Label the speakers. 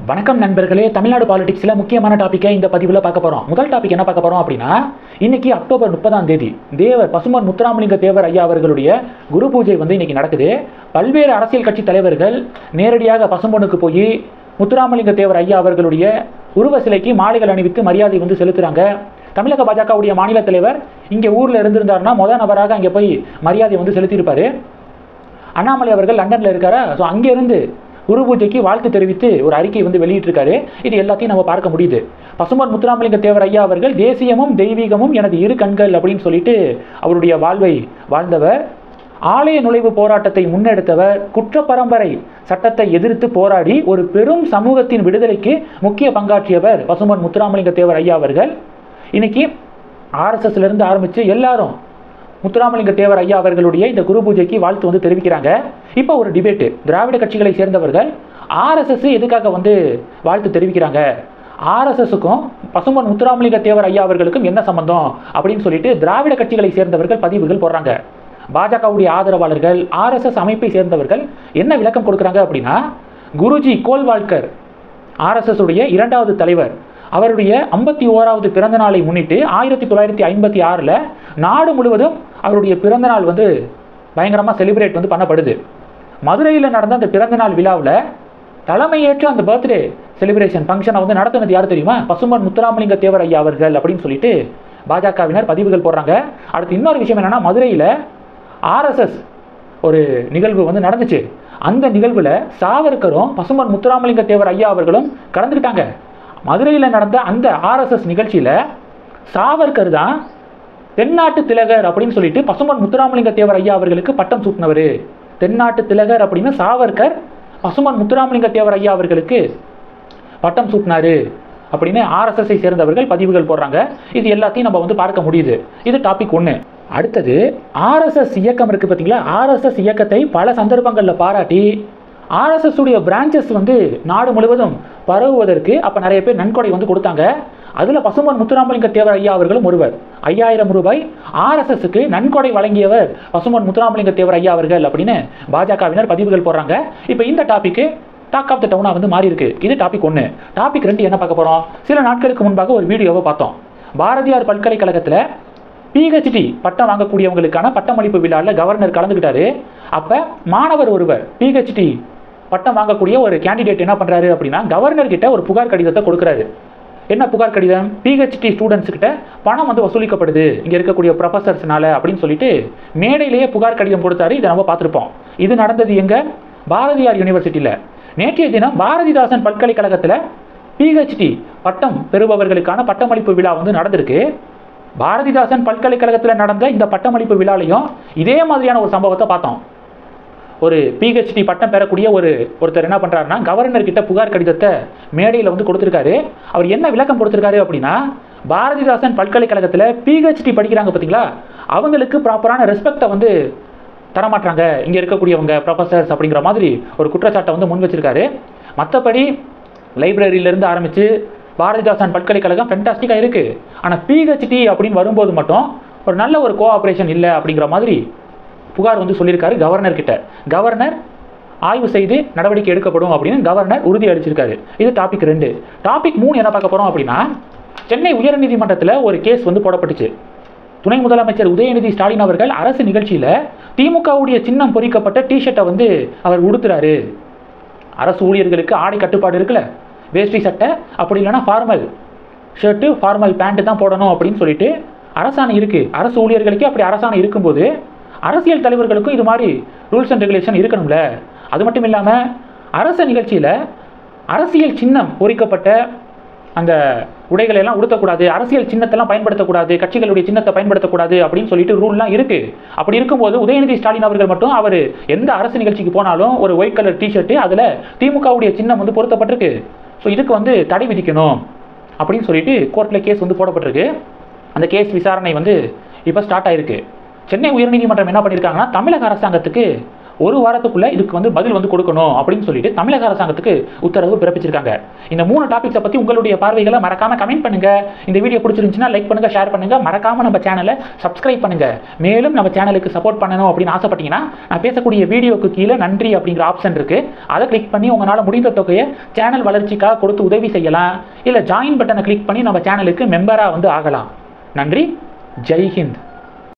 Speaker 1: வணக்கம் நண்பர்களே தமிழ்நாடு பாலிடிக்ஸில் முக்கியமான டாப்பிக்கை இந்த பதிவில் பார்க்க போகிறோம் முதல் டாபிக் என்ன பார்க்க போகிறோம் அப்படின்னா இன்னைக்கு அக்டோபர் முப்பதாம் தேதி தேவர் பசுமன் முத்துராமலிங்க தேவர் ஐயா அவர்களுடைய குரு பூஜை வந்து இன்னைக்கு நடக்குது பல்வேறு அரசியல் கட்சி தலைவர்கள் நேரடியாக பசும்பொனுக்கு போய் முத்துராமலிங்க தேவர் ஐயா அவர்களுடைய உருவ சிலைக்கு மாலைகள் அணிவித்து மரியாதை வந்து செலுத்துறாங்க தமிழக பாஜகவுடைய மாநில தலைவர் இங்கே ஊரில் இருந்திருந்தாருன்னா முத நபராக அங்கே போய் மரியாதை வந்து செலுத்தியிருப்பாரு அண்ணாமலை அவர்கள் லண்டனில் இருக்காரா ஸோ அங்கேருந்து குரு பூஜைக்கு வாழ்த்து தெரிவித்து ஒரு அறிக்கை வந்து வெளியிட்டிருக்காரு இது எல்லாத்தையும் நம்ம பார்க்க முடியுது பசுமன் முத்துராமலிங்க தேவர் ஐயா அவர்கள் தேசியமும் தெய்வீகமும் எனது இரு கண்கள் அப்படின்னு சொல்லிட்டு அவருடைய வாழ்வை வாழ்ந்தவர் ஆலய நுழைவு போராட்டத்தை முன்னெடுத்தவர் குற்ற பரம்பரை சட்டத்தை எதிர்த்து போராடி ஒரு பெரும் சமூகத்தின் விடுதலைக்கு முக்கிய பங்காற்றியவர் பசுமன் முத்துராமலிங்க தேவர் ஐயா அவர்கள் இன்னைக்கு ஆர்எஸ்எஸ்ல இருந்து ஆரம்பிச்சு எல்லாரும் முத்துராமலிங்க தேவர் ஐயா அவர்களுடைய இந்த குரு பூஜைக்கு வாழ்த்து வந்து தெரிவிக்கிறாங்க இப்போ ஒரு டிபேட்டு திராவிட கட்சிகளை சேர்ந்தவர்கள் ஆர்எஸ்எஸ் எதுக்காக வந்து வாழ்த்து தெரிவிக்கிறாங்க ஆர்எஸ்எஸ்க்கும் பசும்பொன் முத்துராமலிங்க தேவர் ஐயா அவர்களுக்கும் என்ன சம்பந்தம் அப்படின்னு சொல்லிட்டு திராவிட கட்சிகளை சேர்ந்தவர்கள் பதிவுகள் போடுறாங்க பாஜகவுடைய ஆதரவாளர்கள் ஆர்எஸ்எஸ் அமைப்பை சேர்ந்தவர்கள் என்ன விளக்கம் கொடுக்குறாங்க அப்படின்னா குருஜி கோல்வால்கர் ஆர்எஸ்எஸ் உடைய இரண்டாவது தலைவர் அவருடைய ஐம்பத்தி ஓராவது பிறந்த நாளை முன்னிட்டு ஆயிரத்தி தொள்ளாயிரத்தி ஐம்பத்தி ஆறில் நாடு முழுவதும் அவருடைய பிறந்த நாள் வந்து பயங்கரமாக செலிப்ரேட் வந்து பண்ணப்படுது மதுரையில் நடந்த அந்த பிறந்த நாள் விழாவில் தலைமையேற்று அந்த பர்த்டே செலிப்ரேஷன் ஃபங்க்ஷனை வந்து நடத்தினது யார் தெரியுமா பசும்பன் முத்துராமலிங்க தேவர் ஐயா அவர்கள் அப்படின்னு சொல்லிட்டு பாஜகவினர் பதிவுகள் போடுறாங்க அடுத்து இன்னொரு விஷயம் என்னன்னா மதுரையில் ஆர்எஸ்எஸ் ஒரு நிகழ்வு வந்து நடந்துச்சு அந்த நிகழ்வில் சாவர்கரும் பசும்பன் முத்துராமலிங்க தேவர் ஐயா அவர்களும் கலந்துக்கிட்டாங்க மதுரையில் நடந்த அந்த ஆர்எஸ்எஸ் நிகழ்ச்சியில் சாவர்கர் தான் தென்னாட்டு திலகர் அப்படின்னு சொல்லிட்டு பசும்பன் முத்துராமலிங்க தேவர் ஐயா அவர்களுக்கு பட்டம் சூட்டினவர் தென்னாட்டு திலகர் அப்படின்னு சாவர்கர் பசும்பன் முத்துராமலிங்க தேவர் ஐயா அவர்களுக்கு பட்டம் சூட்டினாரு அப்படின்னு ஆர்எஸ்எஸ்ஐ சேர்ந்தவர்கள் பதிவுகள் போடுறாங்க இது எல்லாத்தையும் நம்ம வந்து பார்க்க முடியுது இது டாபிக் ஒன்று அடுத்தது ஆர்எஸ்எஸ் இயக்கம் இருக்குது பார்த்தீங்களா ஆர்எஸ்எஸ் இயக்கத்தை பல சந்தர்ப்பங்களில் பாராட்டி ஆர்எஸ்எஸ் உடைய பிரான்ச்சஸ் வந்து நாடு முழுவதும் பரவுவதற்கு அப்போ நிறைய பேர் நன்கொடை வந்து கொடுத்தாங்க அதில் பசும்பன் முத்துராமலிங்க தேவர் ஐயா அவர்களும் ஒருவர் ஐயாயிரம் ரூபாய் ஆர்எஸ்எஸ்க்கு நன்கொடை வழங்கியவர் பசும்பன் முத்துராமலிங்க தேவர் ஐயா அவர்கள் அப்படின்னு பாஜகவினர் பதிவுகள் போடுறாங்க இப்போ இந்த டாபிக்கு டாக் ஆஃப் த டவுனாக வந்து மாறி இருக்கு இது டாபிக் ஒன்று டாபிக் ரெண்டு என்ன பார்க்க போகிறோம் சில நாட்களுக்கு முன்பாக ஒரு வீடியோவை பார்த்தோம் பாரதியார் பல்கலைக்கழகத்தில் பிஹெச்டி பட்டம் வாங்கக்கூடியவங்களுக்கான பட்டமளிப்பு விழாவில் கவர்னர் கலந்துக்கிட்டாரு அப்போ மாணவர் ஒருவர் பிஹெச்டி பட்டம் வாங்கக்கூடிய ஒரு கேண்டிடேட் என்ன பண்ணுறாரு அப்படின்னா கவர்னர் கிட்ட ஒரு புகார் கடிதத்தை கொடுக்குறாரு என்ன புகார் கடிதம் பிஹெச்டி ஸ்டூடெண்ட்ஸ் கிட்ட பணம் வந்து வசூலிக்கப்படுது இங்கே இருக்கக்கூடிய ப்ரொஃபசர்ஸ்னால அப்படின்னு சொல்லிட்டு மேடையிலேயே புகார் கடிதம் கொடுத்தாரு இதை நம்ம பார்த்துருப்போம் இது நடந்தது எங்க பாரதியார் யூனிவர்சிட்டியில் நேற்றைய தினம் பாரதிதாசன் பல்கலைக்கழகத்தில் பிஹெச்டி பட்டம் பெறுபவர்களுக்கான பட்டமளிப்பு விழா வந்து நடந்திருக்கு பாரதிதாசன் பல்கலைக்கழகத்தில் நடந்த இந்த பட்டமளிப்பு விழாலையும் இதே மாதிரியான ஒரு சம்பவத்தை பார்த்தோம் ஒரு பிஹெச்டி பட்டம் பெறக்கூடிய ஒரு ஒருத்தர் என்ன பண்ணுறாருன்னா கவர்னர் கிட்ட புகார் கடிதத்தை மேடையில் வந்து கொடுத்துருக்காரு அவர் என்ன விளக்கம் கொடுத்துருக்காரு அப்படின்னா பாரதிதாசன் பல்கலைக்கழகத்தில் பிஹெச்டி படிக்கிறாங்க பார்த்தீங்களா அவங்களுக்கு ப்ராப்பரான ரெஸ்பெக்டை வந்து தரமாட்டாங்க இங்கே இருக்கக்கூடியவங்க ப்ரொஃபசர்ஸ் அப்படிங்கிற மாதிரி ஒரு குற்றச்சாட்டை வந்து முன் வச்சிருக்காரு மற்றபடி லைப்ரரியிலேருந்து ஆரம்பித்து பாரதிதாசன் பல்கலைக்கழகம் ஃபென்டாஸ்டிக்காக இருக்குது ஆனால் பிஹெச்டி அப்படின்னு வரும்போது மட்டும் ஒரு நல்ல ஒரு கோஆப்ரேஷன் இல்லை அப்படிங்கிற மாதிரி புகார் வந்து சொல்லியிருக்காரு கவர்னர் கிட்ட கவர்னர் ஆய்வு செய்து நடவடிக்கை எடுக்கப்படும் அப்படின்னு கவர்னர் உறுதி அளிச்சிருக்காரு இது டாபிக் ரெண்டு டாபிக் மூணு என்ன பார்க்க போகிறோம் அப்படின்னா சென்னை உயர்நீதிமன்றத்தில் ஒரு கேஸ் வந்து போடப்பட்டுச்சு துணை முதலமைச்சர் உதயநிதி ஸ்டாலின் அவர்கள் அரசு நிகழ்ச்சியில் திமுகவுடைய சின்னம் பொறிக்கப்பட்ட டிஷர்ட்டை வந்து அவர் உடுத்துறாரு அரசு ஊழியர்களுக்கு ஆடை கட்டுப்பாடு இருக்குல்ல வேஷ்டி சட்டை அப்படி இல்லைன்னா ஃபார்மல் ஷர்ட்டு ஃபார்மல் பேண்ட்டு தான் போடணும் அப்படின்னு சொல்லிட்டு அரசாணை இருக்குது அரசு ஊழியர்களுக்கு அப்படி அரசாணை இருக்கும்போது அரசியல் தலைவர்களுக்கும் இது மாதிரி ரூல்ஸ் அண்ட் ரெகுலேஷன் இருக்கணும்ல அது மட்டும் இல்லாமல் அரசு நிகழ்ச்சியில் அரசியல் சின்னம் பொறிக்கப்பட்ட அந்த உடைகளை எல்லாம் உடுத்தக்கூடாது அரசியல் சின்னத்தெல்லாம் பயன்படுத்தக்கூடாது கட்சிகளுடைய சின்னத்தை பயன்படுத்தக்கூடாது அப்படின்னு சொல்லிட்டு ரூல்லாம் இருக்கு அப்படி இருக்கும்போது உதயநிதி ஸ்டாலின் அவர்கள் மட்டும் அவர் எந்த அரசு நிகழ்ச்சிக்கு போனாலும் ஒரு ஒயிட் கலர் டிஷர்ட்டு அதில் திமுகவுடைய சின்னம் வந்து பொருத்தப்பட்டிருக்கு ஸோ இதுக்கு வந்து தடை விதிக்கணும் அப்படின்னு சொல்லிட்டு கோர்ட்டில் கேஸ் வந்து போடப்பட்டிருக்கு அந்த கேஸ் விசாரணை வந்து இப்போ ஸ்டார்ட் ஆயிருக்கு சென்னை உயர்நீதிமன்றம் என்ன பண்ணியிருக்காங்கன்னா தமிழக அரசாங்கத்துக்கு ஒரு வாரத்துக்குள்ள இதுக்கு வந்து பதில் வந்து கொடுக்கணும் அப்படின்னு சொல்லிட்டு தமிழக அரசாங்கத்துக்கு உத்தரவு பிறப்பிச்சிருக்காங்க இந்த மூணு டாபிக்ஸை பத்தி உங்களுடைய பார்வைகளை மறக்காம கமெண்ட் பண்ணுங்க இந்த வீடியோ பிடிச்சிருந்துச்சுன்னா லைக் பண்ணுங்க ஷேர் பண்ணுங்க மறக்காம நம்ம சேனலை சப்ஸ்கிரைப் பண்ணுங்க மேலும் நம்ம சேனலுக்கு சப்போர்ட் பண்ணணும் அப்படின்னு ஆசைப்பட்டீங்கன்னா நான் பேசக்கூடிய வீடியோக்கு கீழே நன்றி அப்படிங்கிற ஆப்ஷன் இருக்கு அதை கிளிக் பண்ணி உங்களால் முடிந்த தொகையை சேனல் வளர்ச்சிக்காக கொடுத்து உதவி செய்யலாம் இல்லை ஜாயின் பட்டனை கிளிக் பண்ணி நம்ம சேனலுக்கு மெம்பராக வந்து ஆகலாம் நன்றி ஜெய் ஹிந்த்